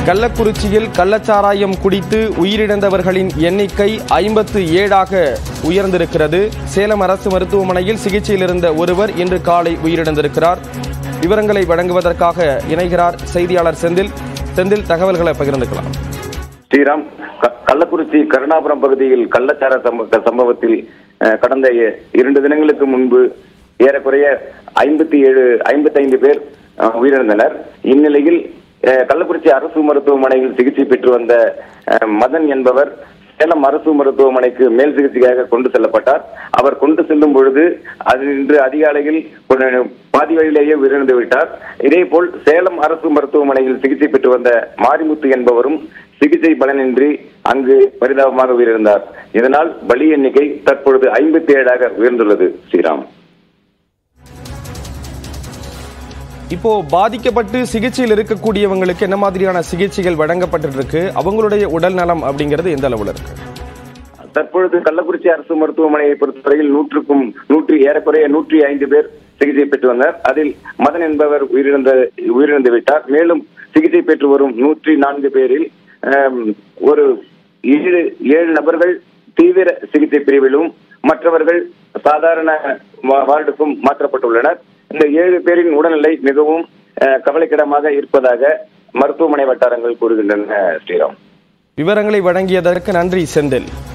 கள்ளக்குறிச்சியில் கள்ளச்சாராயம் குடித்து உயிரிழந்தவர்களின் எண்ணிக்கை ஐம்பத்து ஏழாக உயர்ந்திருக்கிறது சேலம் அரசு மருத்துவமனையில் சிகிச்சையில் இருந்த ஒருவர் இன்று காலை உயிரிழந்திருக்கிறார் விவரங்களை வழங்குவதற்காக இணைகிறார் செய்தியாளர் செந்தில் செந்தில் தகவல்களை பகிர்ந்துக்கலாம் ஸ்ரீராம் க- கள்ளக்குறிச்சி கருணாபுரம் பகுதியில் கள்ளச்சார சம்ப- சம்பவத்தில் அஹ், கடந்த இ- இரண்டு தினங்களுக்கு முன்பு ஏறக்குறைய ஐம்பத்தி ஏழு ஐம்பத்தைந்து பேர் அஹ், உயிரிழந்தனர் இந்நிலையில் அஹ், கள்ளக்குறிச்சி அரசு மருத்துவமனையில் சிகிச்சை பெற்று வந்த அஹ், மதன் என்பவர் சேலம் அரசு மருத்துவமனைக்கு மேல் சிகிச்சைக்காக கொண்டு செல்லப்பட்டார் அவர் கொண்டு செல்லும் பொழுது அது இன்று அதிகாலையில் ஒரு பாதி வழியிலேயே உயிரிழந்து விட்டார் இதேபோல் சேலம் அரசு மருத்துவமனையில் சிகிச்சை பெற்று வந்த மாரிமுத்து என்பவரும் சிகிச்சை பலனின்றி அங்கு பரிதாபமாக உயிரிழந்தார் இதனால் பலி எண்ணிக்கை தற்பொழுது ஐம்பத்தி ஏழாக உயர்ந்துள்ளது ஸ்ரீராம் இப்போ பாதிக்கப்பட்டு சிகிச்சையில் இருக்கக்கூடியவங்களுக்கு என்ன மாதிரியான சிகிச்சைகள் வழங்கப்பட்டு இருக்கு அவங்களுடைய உடல் நலம் அப்படிங்கிறது எந்த அளவுல இருக்கு தற்பொழுது கள்ளக்குறிச்சி அரசு மருத்துவமனையை பொறுத்தவரையில் நூற்றுக்கும் நூற்றி ஏறக்குறைய நூற்றி ஐந்து பேர் சிகிச்சை பெற்று வந்தனர் அதில் மதன் என்பவர் உயிரிழந்த உயிரிழந்து விட்டார் மேலும் சிகிச்சை பெற்று வரும் நூற்றி நான்கு பேரில் ஆம், ஒரு ஏழு ஏழு நபர்கள் தீவிர சிகிச்சை பிரிவிலும் மற்றவர்கள் சாதாரண வா- வார்டுக்கும் மாற்றப்பட்டுள்ளனர் இந்த ஏழு பேரின் உடல்நிலை மிகவும் அஹ், கவலைக்கிடமாக இருப்பதாக மருத்துவமனை வட்டாரங்கள் கூறுகின்றன ஸ்ரீராம் விவரங்களை வழங்கியதற்கு நன்றி செந்தில்